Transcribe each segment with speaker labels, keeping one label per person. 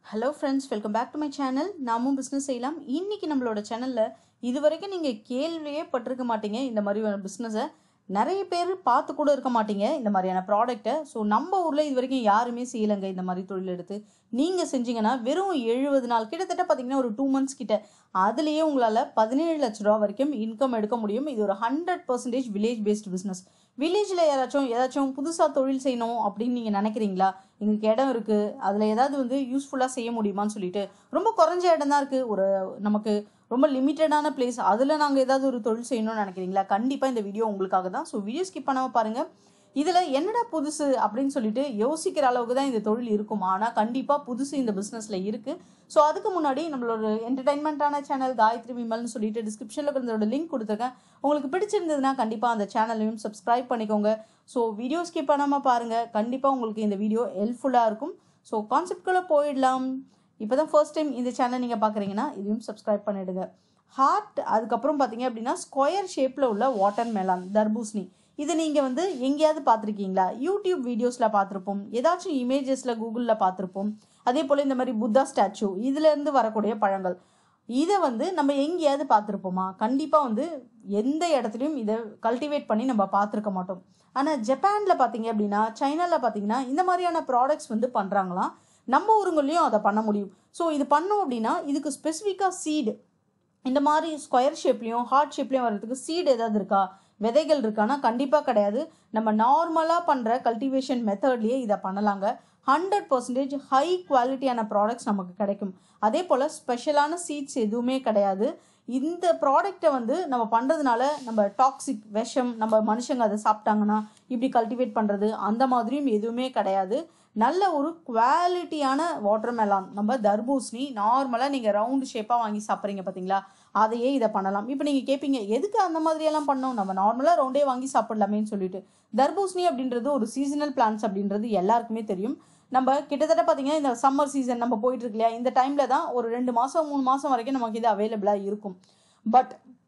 Speaker 1: hello friends welcome back to my channel நாமும் business செய்யலாம் இன்னைக்கு நம்மளோட சேனலில் இது வரைக்கும் நீங்கள் கேள்வியே பட்டிருக்க மாட்டீங்க இந்த மாதிரி பிஸ்னஸை நிறைய பேர் பார்த்து கூட இருக்க மாட்டீங்க இந்த மாதிரியான ப்ராடக்ட்டை ஸோ நம்ம ஊரில் இது வரைக்கும் யாருமே செய்யலைங்க இந்த மாதிரி தொழில் எடுத்து நீங்கள் செஞ்சீங்கன்னா வெறும் எழுபது நாள் கிட்டத்தட்ட பார்த்தீங்கன்னா ஒரு டூ மந்த்ஸ் கிட்ட அதுலேயே உங்களால் பதினேழு லட்ச ரூபா வரைக்கும் இன்கம் எடுக்க முடியும் இது ஒரு hundred percentage village based business வில்லேஜில் யாராச்சும் ஏதாச்சும் புதுசாக தொழில் செய்யணும் அப்படின்னு நீங்கள் நினைக்கிறீங்களா எங்களுக்கு இடம் இருக்குது அதில் ஏதாவது வந்து யூஸ்ஃபுல்லாக செய்ய முடியுமான்னு சொல்லிட்டு ரொம்ப குறைஞ்ச இடம் தான் இருக்குது ஒரு நமக்கு ரொம்ப லிமிட்டடான பிளேஸ் அதில் நாங்கள் ஏதாவது ஒரு தொழில் செய்யணும்னு நினைக்கிறீங்களா கண்டிப்பாக இந்த வீடியோ உங்களுக்காக தான் ஸோ வீடியோ ஸ்கிப் பண்ணாமல் பாருங்கள் இதில் என்னடா புதுசு அப்படின்னு சொல்லிட்டு யோசிக்கிற அளவுக்கு தான் இந்த தொழில் இருக்கும் ஆனால் கண்டிப்பாக புதுசு இந்த பிஸ்னஸில் இருக்குது ஸோ அதுக்கு முன்னாடி நம்மளோட என்டர்டைன்மெண்ட்டான சேனல் காயத்ரி விமல்னு சொல்லிட்டு டிஸ்கிரிப்ஷனில் இருக்கிறதோட லிங்க் கொடுத்துருக்கேன் உங்களுக்கு பிடிச்சிருந்ததுன்னா கண்டிப்பாக அந்த சேனலையும் சப்ஸ்கிரைப் பண்ணிக்கோங்க ஸோ வீடியோ ஸ்கிப் பண்ணாமல் பாருங்கள் கண்டிப்பாக உங்களுக்கு இந்த வீடியோ ஹெல்ப்ஃபுல்லாக இருக்கும் ஸோ கான்செப்ட்குள்ளே போயிடலாம் இப்போ தான் ஃபர்ஸ்ட் டைம் இந்த சேனல் நீங்கள் பார்க்குறீங்கன்னா இதையும் சப்ஸ்கிரைப் பண்ணிடுங்க ஹார்ட் அதுக்கப்புறம் பார்த்தீங்க அப்படின்னா ஸ்கொயர் ஷேப்பில் உள்ள வாட்டர் மெலான் தர்பூசணி இது நீங்கள் வந்து எங்கேயாவது பார்த்துருக்கீங்களா யூடியூப் வீடியோஸில் பார்த்துருப்போம் ஏதாச்சும் இமேஜஸில் கூகுளில் பார்த்துருப்போம் அதே போல் இந்த மாதிரி புத்தா ஸ்டாச்சு இதுலேருந்து வரக்கூடிய பழங்கள் இதை வந்து நம்ம எங்கேயாவது பார்த்துருப்போமா கண்டிப்பாக வந்து எந்த இடத்துலையும் இதை கல்டிவேட் பண்ணி நம்ம பார்த்துருக்க மாட்டோம் ஆனால் ஜப்பானில் பார்த்தீங்க அப்படின்னா சைனாவில் பார்த்தீங்கன்னா இந்த மாதிரியான ப்ராடக்ட்ஸ் வந்து பண்ணுறாங்களாம் நம்ம ஊருங்கள்லையும் அதை பண்ண முடியும் ஸோ இது பண்ணோம் அப்படின்னா இதுக்கு ஸ்பெசிஃபிக்காக சீடு இந்த மாதிரி ஸ்கொயர் ஷேப்லேயும் ஹார்ட் ஷேப்லேயும் வர்றதுக்கு சீடு ஏதாவது இருக்கா விதைகள் இருக்கானா கண்டிப்பாக கிடையாது நம்ம நார்மலாக பண்ணுற கல்டிவேஷன் மெத்தட்லேயே இதை பண்ணலாங்க ஹண்ட்ரட் பர்சன்டேஜ் ஹை குவாலிட்டியான ப்ராடக்ட்ஸ் நமக்கு கிடைக்கும் அதே போல் ஸ்பெஷலான சீட்ஸ் எதுவுமே கிடையாது இந்த ப்ராடக்டை வந்து நம்ம பண்ணுறதுனால நம்ம டாக்ஸிக் விஷம் நம்ம மனுஷங்க அதை சாப்பிட்டாங்கன்னா இப்படி கல்டிவேட் பண்ணுறது அந்த மாதிரியும் எதுவுமே கிடையாது நல்ல ஒரு குவாலிட்டியான வாட்டர் மெலான் நம்ம தர்பூசணி நார்மலாக நீங்கள் ரவுண்டு ஷேப்பாக வாங்கி சாப்பிட்றீங்க பார்த்தீங்களா அதையே இதை பண்ணலாம் இப்போ நீங்கள் கேட்பீங்க எதுக்கு அந்த மாதிரியெல்லாம் பண்ணோம் நம்ம நார்மலாக ரவுண்டே வாங்கி சாப்பிடலாமேன்னு சொல்லிட்டு தர்பூசணி அப்படின்றது ஒரு சீசனல் பிளான்ஸ் அப்படின்றது எல்லாருக்குமே தெரியும் நம்ம கிட்டத்தட்ட பார்த்தீங்கன்னா இந்த சம்மர் சீசன் நம்ம போயிட்டு இருக்கு இல்லையா இந்த டைமில் தான் ஒரு ரெண்டு மாதம் மூணு மாதம் வரைக்கும் நமக்கு இது அவைலபிளாக இருக்கும் பட்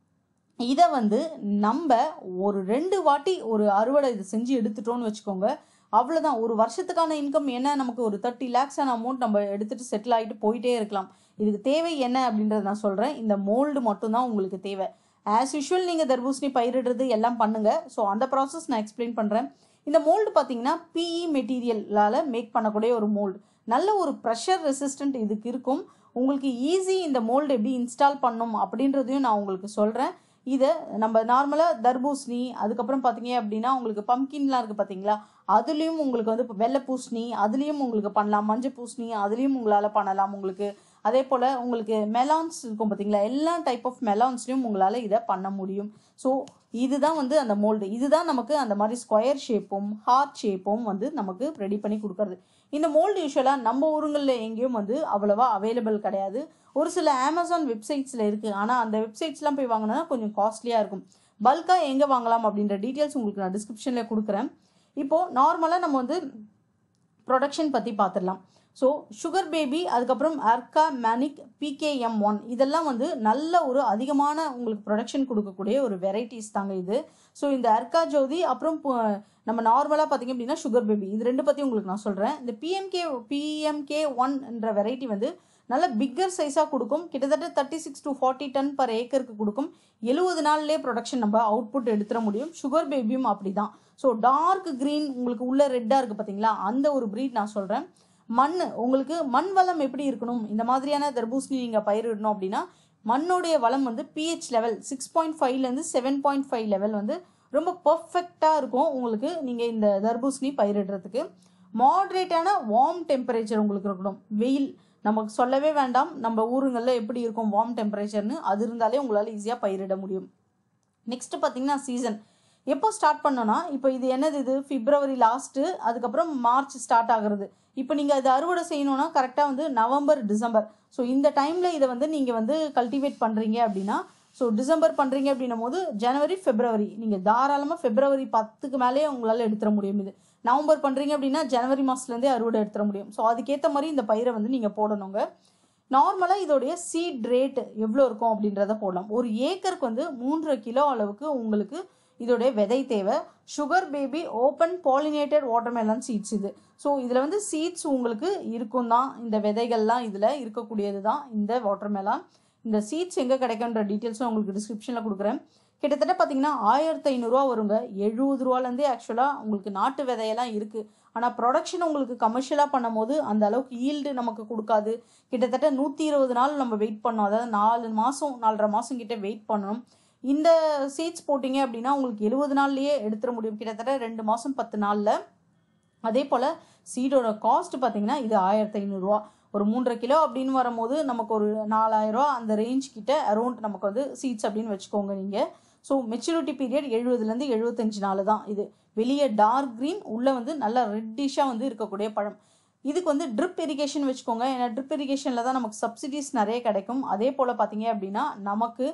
Speaker 1: இதை வந்து நம்ம ஒரு ரெண்டு வாட்டி ஒரு அறுவடை இது செஞ்சு எடுத்துட்டோம்னு வச்சுக்கோங்க அவ்வளோதான் ஒரு வருஷத்துக்கான இன்கம் என்ன நமக்கு ஒரு தேர்ட்டி லேக்ஸான அமௌண்ட் நம்ம எடுத்துகிட்டு செட்டில் ஆகிட்டு போயிட்டே இருக்கலாம் இதுக்கு தேவை என்ன அப்படின்றத நான் சொல்கிறேன் இந்த மோல்டு மட்டும்தான் உங்களுக்கு தேவை ஆஸ் யூஷுவல் நீங்கள் தர்பூசணி பயிரிடுறது எல்லாம் பண்ணுங்கள் ஸோ அந்த ப்ராசஸ் நான் எக்ஸ்பிளைன் பண்ணுறேன் இந்த மோல்டு பார்த்தீங்கன்னா பிஇ மெட்டீரியலால் மேக் பண்ணக்கூடிய ஒரு மோல்டு நல்ல ஒரு ப்ரெஷர் ரெசிஸ்டன்ட் இதுக்கு இருக்கும் உங்களுக்கு ஈஸி இந்த மோல்டு எப்படி இன்ஸ்டால் பண்ணும் அப்படின்றதையும் நான் உங்களுக்கு சொல்கிறேன் இதை நம்ம நார்மலாக தர்பூசணி அதுக்கப்புறம் பார்த்தீங்க அப்படின்னா உங்களுக்கு பம்கின்லாம் இருக்குது பார்த்தீங்களா அதுலேயும் உங்களுக்கு வந்து இப்போ வெள்ளை பூசணி அதுலேயும் உங்களுக்கு பண்ணலாம் மஞ்சள் பூசணி அதுலேயும் உங்களால் பண்ணலாம் உங்களுக்கு அதே போல் உங்களுக்கு மெலான்ஸ் இருக்கும் பார்த்தீங்களா எல்லா டைப் ஆஃப் மெலான்ஸ்லையும் உங்களால் இதை பண்ண முடியும் ஸோ இதுதான் வந்து அந்த மோல்டு இதுதான் நமக்கு அந்த மாதிரி ஸ்கொயர் ஷேப்பும் ஹார்ட் ஷேப்பும் வந்து நமக்கு ரெடி பண்ணி கொடுக்கறது இந்த மோல்டு யூஸ்வலாக நம்ம ஊருங்களில் எங்கேயும் வந்து அவ்வளோவா அவைலபிள் கிடையாது ஒரு சில அமேசான் வெப்சைட்ஸில் இருக்குது ஆனால் அந்த வெப்சைட்ஸ்லாம் போய் வாங்கினா கொஞ்சம் காஸ்ட்லியாக இருக்கும் பல்காக எங்கே வாங்கலாம் அப்படின்ற டீட்டெயில்ஸ் உங்களுக்கு நான் டிஸ்கிரிப்ஷனில் கொடுக்குறேன் இப்போது நார்மலாக நம்ம வந்து ப்ரொடக்ஷன் பற்றி பார்த்துடலாம் ஸோ சுகர் பேபி அதுக்கப்புறம் அர்கா மேனிக் பிகேஎம் ஒன் இதெல்லாம் வந்து நல்ல ஒரு அதிகமான உங்களுக்கு ப்ரொடக்ஷன் கொடுக்கக்கூடிய ஒரு வெரைட்டிஸ் தாங்க இது ஸோ இந்த அர்கா ஜோதி அப்புறம் நம்ம நார்மலாக பார்த்தீங்க அப்படின்னா சுகர் பேபி இது ரெண்டு பற்றி உங்களுக்கு நான் சொல்கிறேன் இந்த பிஎம்கே பிஎம்கே ஒன்ன்ற வெரைட்டி வந்து நல்ல பிக்கர் சைஸாக கொடுக்கும் கிட்டத்தட்ட thirty six to forty ton per ஏக்கருக்கு கொடுக்கும் எழுபது நாள்லேயே ப்ரொடக்ஷன் நம்ம அவுட்புட் எடுத்துட முடியும் சுகர் பேபியும் அப்படி தான் ஸோ டார்க் க்ரீன் உங்களுக்கு உள்ள ரெட்டாக இருக்குது பார்த்தீங்களா அந்த ஒரு ப்ரீட் நான் சொல்கிறேன் மண் உங்களுக்கு மண் வளம் எப்படி இருக்கணும் இந்த மாதிரியான தர்பூசணி நீங்கள் பயிரிடணும் அப்படின்னா மண்ணோடைய வளம் வந்து பிஹெச் லெவல் சிக்ஸ் பாயிண்ட் ஃபைவ்லேருந்து செவன் பாயிண்ட் ஃபைவ் லெவல் வந்து ரொம்ப பர்ஃபெக்டாக இருக்கும் உங்களுக்கு நீங்கள் இந்த தர்பூசணி பயிரிடுறதுக்கு மாட்ரேட்டான வார்ம் டெம்பரேச்சர் உங்களுக்கு இருக்கணும் வெயில் நமக்கு சொல்லவே வேண்டாம் நம்ம ஊருங்களில் எப்படி இருக்கும் வார்ம் டெம்பரேச்சர்னு அது இருந்தாலே உங்களால் ஈஸியாக பயிரிட முடியும் நெக்ஸ்ட்டு பார்த்தீங்கன்னா சீசன் எப்போ ஸ்டார்ட் பண்ணோன்னா இப்போ இது என்னது இது பிப்ரவரி லாஸ்ட்டு அதுக்கப்புறம் மார்ச் ஸ்டார்ட் ஆகுறது இப்போ நீங்கள் அது அறுவடை செய்யணுன்னா கரெக்டாக வந்து நவம்பர் டிசம்பர் ஸோ இந்த டைமில் இதை வந்து நீங்கள் வந்து கல்டிவேட் பண்ணுறீங்க அப்படின்னா ஸோ டிசம்பர் பண்ணுறீங்க அப்படின்னும் போது ஜனவரி ஃபெப்ரவரி நீங்கள் தாராளமாக ஃபெப்ரவரி பத்துக்கு மேலேயே உங்களால் எடுத்துட முடியும் இது நவம்பர் பண்ணுறீங்க அப்படின்னா ஜனவரி மாதத்துலேருந்தே அறுவடை எடுத்துட முடியும் ஸோ அதுக்கேற்ற மாதிரி இந்த பயிரை வந்து நீங்கள் போடணுங்க நார்மலாக இதோடைய சீட் ரேட் எவ்வளோ இருக்கும் அப்படின்றத போடலாம் ஒரு ஏக்கருக்கு வந்து மூன்றரை கிலோ அளவுக்கு உங்களுக்கு இதோடைய விதை தேவை sugar baby open pollinated watermelon seeds இது ஸோ இதில் வந்து சீட்ஸ் உங்களுக்கு இருக்கும் தான் இந்த விதைகள்லாம் இதில் இருக்கக்கூடியது தான் இந்த வாட்டர்மெலான் இந்த சீட்ஸ் எங்கே கிடைக்குன்ற டீட்டெயில்ஸும் உங்களுக்கு டிஸ்கிரிப்ஷனில் கொடுக்குறேன் கிட்டத்தட்ட பார்த்தீங்கன்னா ஆயிரத்தி ஐநூறுரூவா வருங்க எழுபது ரூபாலேருந்தே ஆக்சுவலாக உங்களுக்கு நாட்டு விதையெல்லாம் இருக்குது ஆனால் ப்ரொடக்ஷன் உங்களுக்கு கமர்ஷியலாக பண்ணும்போது அந்த அளவுக்கு ஈல்டு நமக்கு கொடுக்காது கிட்டத்தட்ட நூற்றி இருபது நாள் நம்ம வெயிட் பண்ணோம் அதாவது நாலு மாதம் நாலரை மாதம் கிட்ட வெயிட் பண்ணணும் இந்த சீட்ஸ் போட்டிங்க அப்படின்னா உங்களுக்கு எழுபது நாள்லேயே எடுத்துட முடியும் கிட்டத்தட்ட ரெண்டு மாதம் பத்து நாளில் அதே போல் சீடோட காஸ்ட் பார்த்தீங்கன்னா இது ஆயிரத்தி ஐநூறுரூவா ஒரு மூன்றரை கிலோ அப்படின்னு வரும்போது நமக்கு ஒரு நாலாயிரரூவா அந்த ரேஞ்ச் கிட்ட அரௌண்ட் நமக்கு வந்து சீட்ஸ் அப்படின்னு வச்சுக்கோங்க நீங்கள் ஸோ மெச்சூரிட்டி பீரியட் எழுபதுலேருந்து எழுபத்தஞ்சு நாள் தான் இது வெளியே டார்க் க்ரீன் உள்ளே வந்து நல்லா ரெட்டிஷாக வந்து இருக்கக்கூடிய பழம் இதுக்கு வந்து ட்ரிப் இரிகேஷன் வச்சுக்கோங்க ஏன்னா ட்ரிப் இரிகேஷனில் தான் நமக்கு சப்சிடிஸ் நிறைய கிடைக்கும் அதே போல் பார்த்தீங்க அப்படின்னா நமக்கு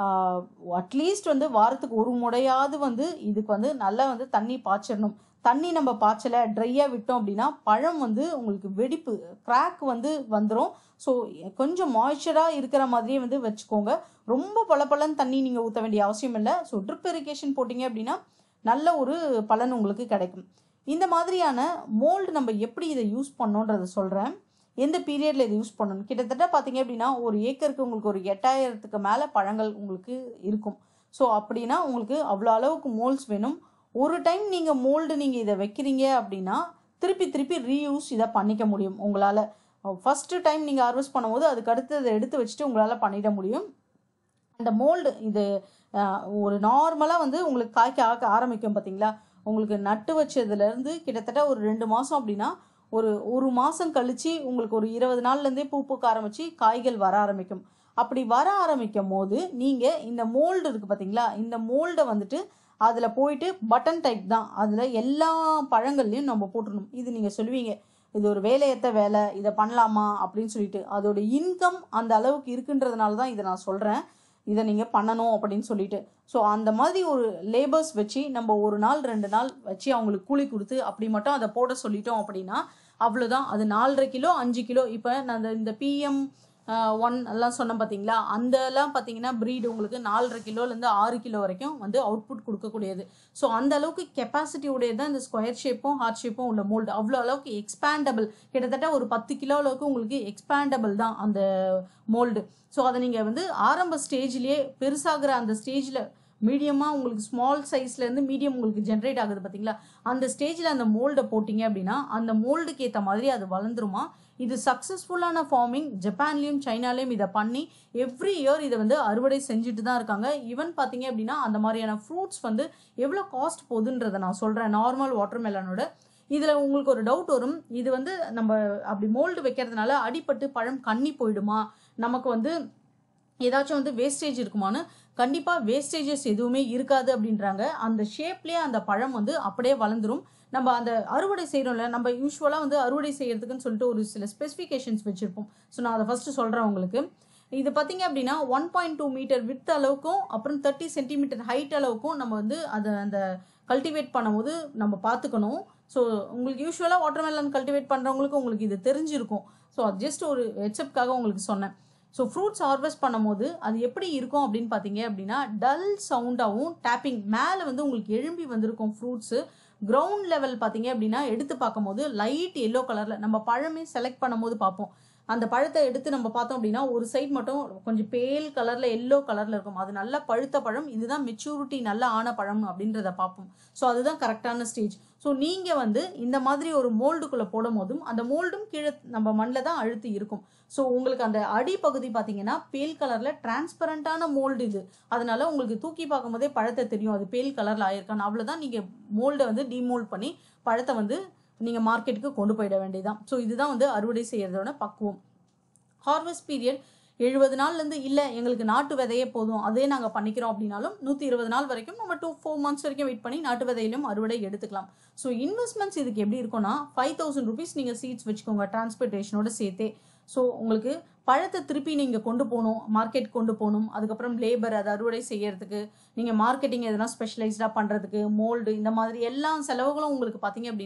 Speaker 1: அட்லீஸ்ட் வந்து வாரத்துக்கு ஒரு முறையாவது வந்து இதுக்கு வந்து நல்லா வந்து தண்ணி பாய்ச்சிடணும் தண்ணி நம்ம பாய்ச்சலை ட்ரையாக விட்டோம் அப்படின்னா பழம் வந்து உங்களுக்கு வெடிப்பு கிராக் வந்து வந்துடும் ஸோ கொஞ்சம் மாய்ச்சராக இருக்கிற மாதிரியே வந்து வச்சுக்கோங்க ரொம்ப பளபளன்னு தண்ணி நீங்கள் ஊற்ற வேண்டிய அவசியம் இல்லை ஸோ ட்ரிப் இரிகேஷன் போட்டிங்க அப்படின்னா நல்ல ஒரு பலன் உங்களுக்கு கிடைக்கும் இந்த மாதிரியான மோல்டு நம்ம எப்படி இதை யூஸ் பண்ணோன்றதை சொல்கிறேன் எந்த பீரியடில் இதை யூஸ் பண்ணணும் கிட்டத்தட்ட பார்த்தீங்க அப்படின்னா ஒரு ஏக்கருக்கு உங்களுக்கு ஒரு எட்டாயிரத்துக்கு மேலே பழங்கள் உங்களுக்கு இருக்கும் ஸோ அப்படின்னா உங்களுக்கு அவ்வளோ அளவுக்கு மோல்ஸ் வேணும் ஒரு டைம் நீங்கள் மோல்டு நீங்கள் இதை வைக்கிறீங்க அப்படின்னா திருப்பி திருப்பி ரீயூஸ் இதை பண்ணிக்க முடியும் உங்களால் ஃபஸ்ட்டு டைம் நீங்கள் ஹார்வெஸ்ட் பண்ணும்போது அதுக்கு அடுத்து அதை எடுத்து வச்சுட்டு உங்களால் பண்ணிட முடியும் அந்த மோல்டு இது அஹ், ஒரு நார்மலாக வந்து உங்களுக்கு காய்க்க ஆக்க ஆரம்பிக்கும் பார்த்தீங்களா உங்களுக்கு நட்டு வச்சதுலேருந்து கிட்டத்தட்ட ஒரு ரெண்டு மாதம் அப்படின்னா ஒரு ஒரு மாதம் கழித்து உங்களுக்கு ஒரு இருபது நாள்லேருந்தே பூ பூக்க ஆரம்பித்து காய்கள் வர ஆரம்பிக்கும் அப்படி வர ஆரம்பிக்கும் போது நீங்கள் இந்த மோல்டு இருக்குது பார்த்தீங்களா இந்த மோல்டை வந்துட்டு அதில் போயிட்டு பட்டன் டைப் தான் அதில் எல்லா பழங்கள்லையும் நம்ம போட்டுடணும் இது நீங்கள் சொல்லுவீங்க இது ஒரு வேலையற்ற வேலை இதை பண்ணலாமா அப்படின்னு சொல்லிட்டு அதோட இன்கம் அந்த அளவுக்கு இருக்குன்றதுனால தான் இதை நான் சொல்கிறேன் இதை நீங்கள் பண்ணணும் அப்படின்னு சொல்லிட்டு ஸோ அந்த மாதிரி ஒரு லேபர்ஸ் வச்சு நம்ம ஒரு நாள் ரெண்டு நாள் வச்சு அவங்களுக்கு கூலி கொடுத்து அப்படி மட்டும் அதை போட சொல்லிட்டோம் அப்படின்னா அவ்வளோதான் அது நாலரை கிலோ அஞ்சு கிலோ இப்போ நான் அந்த இந்த பிஎம் ஒன் எல்லாம் சொன்னேன் பார்த்தீங்களா அந்த எல்லாம் பார்த்தீங்கன்னா ப்ரீடு உங்களுக்கு நாலரை கிலோலேருந்து ஆறு கிலோ வரைக்கும் வந்து அவுட்புட் கொடுக்கக்கூடியது ஸோ அந்த அளவுக்கு கெப்பாசிட்டி உடையது தான் இந்த ஸ்கொயர் ஷேப்பும் ஹார்ட் ஷேப்பும் உள்ள மோல்டு அவ்வளோ அளவுக்கு எக்ஸ்பேண்டபிள் கிட்டத்தட்ட ஒரு பத்து கிலோ அளவுக்கு உங்களுக்கு எக்ஸ்பேண்டபிள் தான் அந்த மோல்டு ஸோ அதை நீங்கள் வந்து ஆரம்ப ஸ்டேஜ்லேயே பெருசாகிற அந்த ஸ்டேஜில் மீடியமாக உங்களுக்கு ஸ்மால் சைஸ்லேருந்து மீடியம் உங்களுக்கு ஜென்ரேட் ஆகுது பார்த்தீங்களா அந்த ஸ்டேஜில் அந்த மோல்டை போட்டிங்க அப்படின்னா அந்த மோல்டுக்கு ஏற்ற மாதிரி அது வளர்ந்துருமா இது சக்ஸஸ்ஃபுல்லான ஃபார்மிங் ஜப்பான்லேயும் சைனாலேயும் இதை பண்ணி எவ்ரி இயர் இதை வந்து அறுவடை செஞ்சுட்டு தான் இருக்காங்க ஈவன் பார்த்தீங்க அப்படின்னா அந்த மாதிரியான ஃப்ரூட்ஸ் வந்து எவ்வளோ காஸ்ட் போகுதுன்றதை நான் சொல்கிறேன் நார்மல் வாட்டர்மெலனோட இதில் உங்களுக்கு ஒரு டவுட் வரும் இது வந்து நம்ம அப்படி மோல்டு வைக்கிறதுனால அடிபட்டு பழம் கண்ணி போயிடுமா நமக்கு வந்து ஏதாச்சும் வந்து வேஸ்டேஜ் இருக்குமான்னு கண்டிப்பாக வேஸ்டேஜஸ் எதுவுமே இருக்காது அப்படின்றாங்க அந்த ஷேப்லேயே அந்த பழம் வந்து அப்படியே வளர்ந்துரும் நம்ம அந்த அறுவடை செய்கிறோம்ல நம்ம யூஸ்வலாக வந்து அறுவடை செய்யறதுக்குன்னு சொல்லிட்டு ஒரு சில ஸ்பெசிஃபிகேஷன்ஸ் வச்சுருப்போம் ஸோ நான் அதை ஃபஸ்ட்டு சொல்கிறேன் உங்களுக்கு இது பார்த்தீங்க அப்படின்னா one point two metre with அளவுக்கும் அப்புறம் தேர்ட்டி சென்டிமீட்டர் ஹைட் அளவுக்கும் நம்ம வந்து அதை அந்த கல்டிவேட் பண்ணும்போது நம்ம பார்த்துக்கணும் ஸோ உங்களுக்கு யூஸ்வலாக வாட்டர்மெலன் கல்டிவேட் பண்ணுறவங்களுக்கு உங்களுக்கு இது தெரிஞ்சிருக்கும் ஸோ அது ஜஸ்ட் ஒரு ஹெட்சப்காக உங்களுக்கு சொன்னேன் ஸோ ஃப்ரூட்ஸ் ஹார்வெஸ்ட் பண்ணும்போது அது எப்படி இருக்கும் அப்படின்னு பார்த்தீங்க அப்படின்னா டல் சவுண்டாகவும் டேப்பிங் மேலே வந்து உங்களுக்கு எழும்பி வந்திருக்கும் ஃப்ரூட்ஸு கிரவுண்ட் லெவல் பார்த்தீங்க அப்படின்னா எடுத்து பார்க்கும்போது லைட் எல்லோ கலரில் நம்ம பழமே செலக்ட் பண்ணும்போது பார்ப்போம் அந்த பழத்தை எடுத்து நம்ம பார்த்தோம் அப்படின்னா ஒரு சைடு மட்டும் கொஞ்சம் பேல் கலரில் எல்லோ கலரில் இருக்கும் அது நல்ல பழுத்த பழம் இதுதான் மெச்சூரிட்டி நல்ல ஆன பழம் அப்படின்றத பார்ப்போம் ஸோ அதுதான் கரெக்டான ஸ்டேஜ் ஸோ நீங்கள் வந்து இந்த மாதிரி ஒரு மோல்டுக்குள்ளே போடும் போதும் அந்த மோல்டும் கீழே நம்ம மண்ணில் தான் அழுத்தி இருக்கும் ஸோ உங்களுக்கு அந்த அடிப்பகுதி பார்த்தீங்கன்னா பேல் கலரில் டிரான்ஸ்பரண்டான மோல்டு இது அதனால உங்களுக்கு தூக்கி பார்க்கும்போதே பழத்தை தெரியும் அது பேல் கலரில் ஆயிருக்கான்னு அவ்வளோதான் நீங்கள் மோல்டை வந்து டிமோல்ட் பண்ணி பழத்தை வந்து நீங்கள் மார்க்கெட்டுக்கு கொண்டு போயிட வேண்டியதான் ஸோ இதுதான் வந்து அறுவடை செய்யறதோட பக்குவம் ஹார்வெஸ்ட் பீரியட் எழுபது நாள்லேருந்து இல்லை எங்களுக்கு நாட்டு விதையே போதும் அதே நாங்கள் பண்ணிக்கிறோம் அப்படின்னாலும் நூற்றி இருபது நாள் வரைக்கும் நம்ம டூ ஃபோர் மந்த்ஸ் வரைக்கும் வெயிட் பண்ணி நாட்டு விதையிலும் அறுவடை எடுத்துக்கலாம் ஸோ இன்வெஸ்ட்மெண்ட்ஸ் இதுக்கு எப்படி இருக்கும்னா ஃபைவ் தௌசண்ட் ருபீஸ் நீங்கள் சீட்ஸ் வச்சுக்கோங்க டிரான்ஸ்போர்ட்டேஷனோட சேர்த்தே ஸோ உங்களுக்கு பழத்தை திருப்பி நீங்கள் கொண்டு போகணும் மார்க்கெட் கொண்டு போகணும் அதுக்கப்புறம் லேபர் அதை அறுவடை செய்யறதுக்கு நீங்கள் மார்க்கெட்டிங் எதனா ஸ்பெஷலைஸ்டாக பண்ணுறதுக்கு மோல்டு இந்த மாதிரி எல்லா செலவுகளும் உங்களுக்கு பார்த்தீங்க அப்படின்னா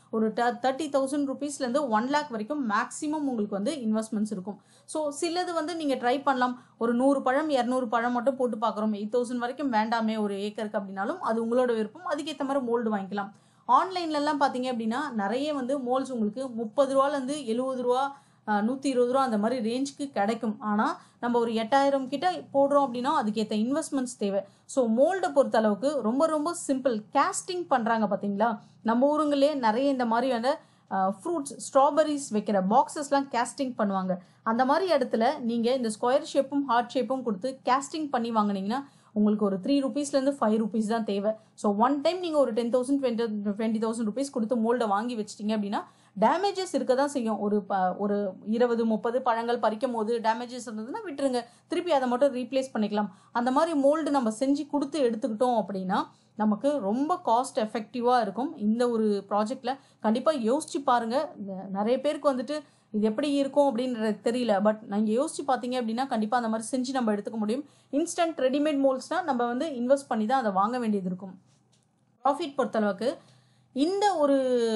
Speaker 1: ஒரு தேர்ட்டி தௌசண்ட் ருபீஸ்லேருந்து ஒன் லேக் வரைக்கும் மேக்ஸிமம் உங்களுக்கு வந்து இன்வெஸ்ட்மெண்ட்ஸ் இருக்கும் ஸோ சிலது வந்து நீங்கள் ட்ரை பண்ணலாம் ஒரு நூறு பழம் இரநூறு பழம் மட்டும் போட்டு பார்க்குறோம் எயிட் தௌசண்ட் வரைக்கும் வேண்டாமே ஒரு ஏக்கருக்கு அப்படின்னாலும் அது உங்களோட விருப்பம் அதுக்கேற்ற மாதிரி மோல்டு வாங்கிக்கலாம் ஆன்லைன்லலாம் பார்த்தீங்க அப்படின்னா நிறைய வந்து மோல்ஸ் உங்களுக்கு முப்பது ரூபாலேருந்து எழுபது ரூபா நூற்றி இருபது ரூபா அந்த மாதிரி ரேஞ்சுக்கு கிடைக்கும் ஆனால் நம்ம ஒரு எட்டாயிரம் கிட்ட போடுறோம் அப்படின்னா அதுக்கேற்ற இன்வெஸ்ட்மெண்ட்ஸ் தேவை ஸோ மோல்டை பொறுத்த அளவுக்கு ரொம்ப ரொம்ப சிம்பிள் கேஸ்டிங் பண்ணுறாங்க பார்த்தீங்களா நம்ம ஊருங்களே நிறைய இந்த மாதிரி வந்து ஃப்ரூட்ஸ் ஸ்ட்ராபெரிஸ் வைக்கிற பாக்ஸஸ்லாம் கேஸ்டிங் பண்ணுவாங்க அந்த மாதிரி இடத்துல நீங்கள் இந்த ஸ்கொயர் ஷேப்பும் ஹார்ட் ஷேப்பும் கொடுத்து கேஸ்டிங் பண்ணி வாங்கினீங்கன்னா உங்களுக்கு ஒரு த்ரீ ருபீஸ்லேருந்து ஃபைவ் ருபீஸ் தான் தேவை ஸோ ஒன் டைம் நீங்கள் ஒரு ten thousand twenty twenty thousand rupees கொடுத்து மோல்டை வாங்கி வச்சிட்டிங்க அப்படின்னா டேமேஜஸ் இருக்க தான் செய்யும் ஒரு ப ஒரு இருபது முப்பது பழங்கள் பறிக்கும் போது டேமேஜஸ் இருந்ததுன்னா விட்டுருங்க திருப்பி அதை மட்டும் ரீப்ளேஸ் பண்ணிக்கலாம் அந்த மாதிரி மோல்டு நம்ம செஞ்சு கொடுத்து எடுத்துக்கிட்டோம் அப்படின்னா நமக்கு ரொம்ப காஸ்ட் எஃபெக்டிவாக இருக்கும் இந்த ஒரு ப்ராஜெக்டில் கண்டிப்பாக யோசிச்சு பாருங்கள் நிறைய பேருக்கு வந்துட்டு இது எப்படி இருக்கும் அப்படின்றது தெரியல பட் நீங்கள் யோசிச்சு பார்த்தீங்க அப்படின்னா கண்டிப்பாக அந்த மாதிரி செஞ்சு நம்ம எடுத்துக்க முடியும் இன்ஸ்டன்ட் ரெடிமேட் மோல்ஸ்னால் நம்ம வந்து இன்வெஸ்ட் பண்ணி தான் அதை வாங்க வேண்டியது இருக்கும் ப்ராஃபிட் பொறுத்தளவுக்கு இந்த ஒரு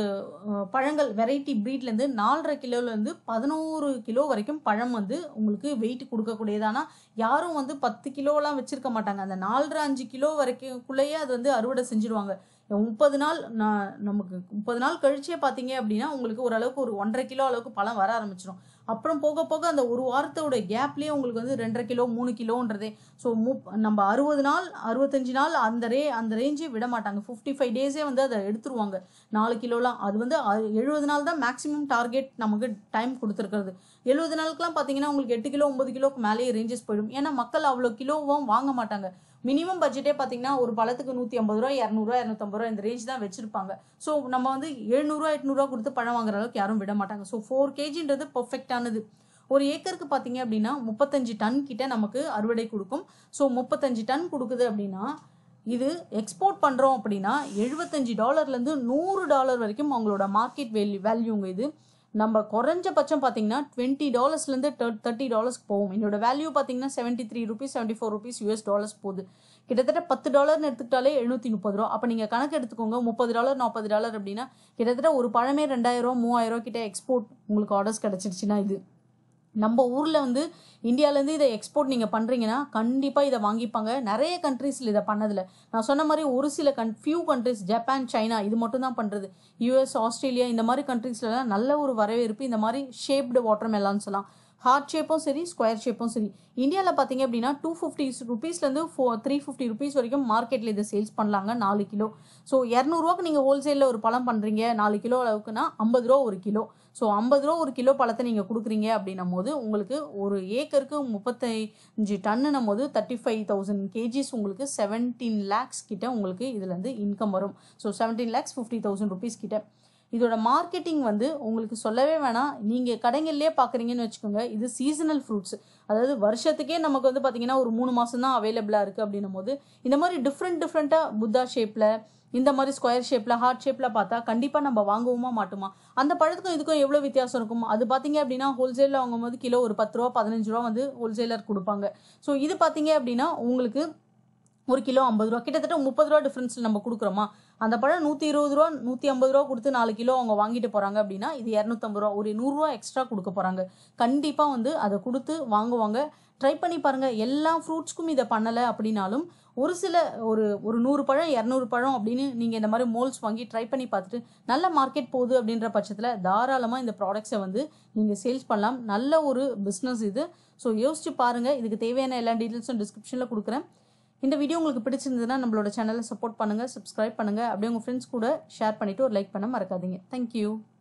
Speaker 1: பழங்கள் வெரைட்டி ப்ரீட்லேருந்து நாலரை கிலோலேருந்து பதினோரு கிலோ வரைக்கும் பழம் வந்து உங்களுக்கு வெயிட் கொடுக்கக்கூடியதானா யாரும் வந்து பத்து கிலோலாம் வச்சுருக்க மாட்டாங்க அந்த நாலரை அஞ்சு கிலோ வரைக்கும்குள்ளேயே அது வந்து அறுவடை செஞ்சுருவாங்க முப்பது நாள் நான் நமக்கு முப்பது நாள் கழிச்சே பார்த்தீங்க அப்படின்னா உங்களுக்கு ஓரளவுக்கு ஒரு ஒன்றரை கிலோ அளவுக்கு பழம் வர ஆரம்பிச்சிடும் அப்புறம் போக போக அந்த ஒரு வாரத்தோட கேப்லேயே உங்களுக்கு வந்து ரெண்டரை கிலோ மூணு கிலோன்றதே ஸோ மு நம்ம அறுபது நாள் அறுபத்தஞ்சு நாள் அந்த ரே அந்த ரேஞ்சே விட மாட்டாங்க ஃபிஃப்டி ஃபைவ் டேஸே வந்து அதை எடுத்துருவாங்க நாலு கிலோலாம் அது வந்து எழுபது நாள் தான் மேக்ஸிமம் டார்கெட் நமக்கு டைம் கொடுத்துருக்கிறது எழுபது நாளுக்குலாம் பார்த்தீங்கன்னா உங்களுக்கு எட்டு கிலோ ஒன்பது கிலோக்கு மேலேயே ரேஞ்சஸ் போயிடும் ஏன்னா மக்கள் அவ்வளோ கிலோவும் வாங்க மாட்டாங்க மினிமம் பட்ஜெட்டே பார்த்தீங்கன்னா ஒரு பழத்துக்கு நூற்றி ஐம்பது ரூபா இரநூறுவா இரநூத்தம்பது ரூபா இந்த ரேஞ்ச் தான் வச்சிருப்பாங்க ஸோ நம்ம வந்து எழுநூறுவா எட்நூறுவா கொடுத்து பழம் வாங்குற அளவுக்கு யாரும் விட மாட்டாங்க ஸோ ஃபோர் கேஜின்றது பர்ஃபெக்டானது ஒரு ஏக்கருக்கு பார்த்தீங்க அப்படின்னா முப்பத்தஞ்சு டன் கிட்ட நமக்கு அறுவடை கொடுக்கும் ஸோ முப்பத்தஞ்சு டன் கொடுக்குது அப்படின்னா இது எக்ஸ்போர்ட் பண்ணுறோம் அப்படின்னா எழுபத்தஞ்சு டாலர்லேருந்து நூறு டாலர் வரைக்கும் அவங்களோட மார்க்கெட் வேல்யூ வேல்யூங்க இது நம்ம குறைஞ்சபட்சம் பார்த்தீங்கன்னா டுவெண்ட்டி டாலர்ஸ்லேருந்து தேர்ட்டி டாலர்ஸ்க்கு போகும் என்னோட வேல்யூ பார்த்தீங்கன்னா seventy three rupees seventy four rupees US dollars போகுது கிட்டத்தட்ட பத்து டாலர்னு எடுத்துக்கிட்டாலே எழுநூற்றி முப்பது ரூபா அப்போ நீங்கள் கணக்கு எடுத்துக்கோங்க முப்பது டாலர் நாற்பது டாலர் அப்படின்னா கிட்டத்தட்ட ஒரு பழமே ரெண்டாயிரம் ரூபா மூவாயிரம் ரூபா கிட்ட எக்ஸ்போர்ட் உங்களுக்கு ஆர்டர்ஸ் கிடச்சிருச்சுன்னா இது நம்ம ஊரில் வந்து இந்தியாவிலேருந்து இதை எக்ஸ்போர்ட் நீங்கள் பண்ணுறீங்கன்னா கண்டிப்பாக இதை வாங்கிப்பாங்க நிறைய கண்ட்ரீஸில் இதை பண்ணதில்ல நான் சொன்ன மாதிரி ஒரு சில கண் ஃபியூ கண்ட்ரிஸ் ஜப்பான் சைனா இது மட்டும் தான் பண்ணுறது யூஎஸ் ஆஸ்திரேலியா இந்த மாதிரி கண்ட்ரீஸ்லாம் நல்ல ஒரு வரவேற்பு இந்த மாதிரி ஷேப்டு வாட்டர் மெலான்ஸ் எல்லாம் ஹார்ட் ஷேப்பும் சரி ஸ்கொயர் ஷேப்பும் சரி இந்தியாவில் பார்த்தீங்க அப்படின்னா டூ ஃபிஃப்டி ருபீஸ்லேருந்து ஃபோ த்ரீ ஃபிஃப்டி ருபீஸ் வரைக்கும் மார்க்கெட்டில் இதை சேல்ஸ் பண்ணலாங்க நாலு கிலோ ஸோ இரநூறுவாக்கு நீங்கள் ஹோல்சேலில் ஒரு பழம் பண்ணுறீங்க நாலு கிலோ அளவுக்குன்னா ஐம்பது ரூபா ஒரு கிலோ ஸோ ஐம்பது ரூபா ஒரு கிலோ பழத்தை நீங்கள் கொடுக்குறீங்க அப்படின்னும் போது உங்களுக்கு ஒரு ஏக்கருக்கு முப்பத்தஞ்சு டன்னுனும் போது தேர்ட்டி ஃபைவ் தௌசண்ட் கேஜிஸ் உங்களுக்கு செவன்டீன் லேக்ஸ் கிட்ட உங்களுக்கு இதுலேருந்து இன்கம் வரும் so seventeen lakhs fifty thousand rupees கிட்ட இதோட மார்க்கெட்டிங் வந்து உங்களுக்கு சொல்லவே வேணாம் நீங்கள் கடைகள்லேயே பார்க்குறீங்கன்னு வச்சுக்கோங்க இது சீசனல் ஃப்ரூட்ஸ் அதாவது வருஷத்துக்கே நமக்கு வந்து பார்த்தீங்கன்னா ஒரு மூணு மாதம் தான் அவைலபிளாக இருக்குது அப்படின்னும் போது இந்த மாதிரி டிஃப்ரெண்ட் டிஃப்ரெண்ட்டாக புத்தா ஷேப்பில் இந்த மாதிரி ஸ்கொயர் ஷேப்பில் ஹார்ட் ஷேப்பில் பார்த்தா கண்டிப்பாக நம்ம வாங்குவோமா மாட்டோமா அந்த பழத்துக்கும் இதுக்கும் எவ்வளோ வித்தியாசம் இருக்கும் அது பார்த்தீங்க அப்படின்னா ஹோல்சேலில் வாங்கும்போது கிலோ ஒரு பத்து ரூபா பதினஞ்சு ரூபா வந்து ஹோல்சேலர் கொடுப்பாங்க ஸோ இது பார்த்தீங்க அப்படின்னா உங்களுக்கு ஒரு கிலோ ஐம்பது ரூபா கிட்டத்தட்ட முப்பது ரூபா டிஃப்ரென்ஸில் நம்ம கொடுக்குறோமா அந்த பழம் நூற்றி இருபது ரூபா நூற்றி ஐம்பது ரூபா கொடுத்து நாலு கிலோ அவங்க வாங்கிட்டு போகிறாங்க அப்படின்னா இது இரநூத்தம்பது ரூபா ஒரு நூறுரூவா எக்ஸ்ட்ரா கொடுக்க போகிறாங்க கண்டிப்பாக வந்து அதை கொடுத்து வாங்குவாங்க ட்ரை பண்ணி பாருங்கள் எல்லா ஃப்ரூட்ஸ்க்கும் இதை பண்ணலை அப்படின்னாலும் ஒரு சில ஒரு ஒரு நூறு பழம் இரநூறு பழம் அப்படின்னு நீங்கள் இந்த மாதிரி மோல்ஸ் வாங்கி ட்ரை பண்ணி பார்த்துட்டு நல்ல மார்க்கெட் போகுது அப்படின்ற பட்சத்தில் தாராளமாக இந்த ப்ராடக்ட்ஸை வந்து நீங்கள் சேல்ஸ் பண்ணலாம் நல்ல ஒரு பிஸ்னஸ் இது ஸோ யோசிச்சு பாருங்கள் இதுக்கு தேவையான எல்லா டீட்டெயில்ஸும் டிஸ்கிரிப்ஷனில் கொடுக்குறேன் இந்த வீடியோ உங்களுக்கு பிடிச்சிருந்ததுன்னா நம்மளோட சேனலை சப்போர்ட் பண்ணுங்கள் சப்ஸ்கிரைப் பண்ணுங்கள் அப்படியே உங்கள் ஃப்ரெண்ட்ஸ் கூட ஷேர் பண்ணிவிட்டு ஒரு லைக் பண்ண மறக்காதீங்க தேங்க்யூ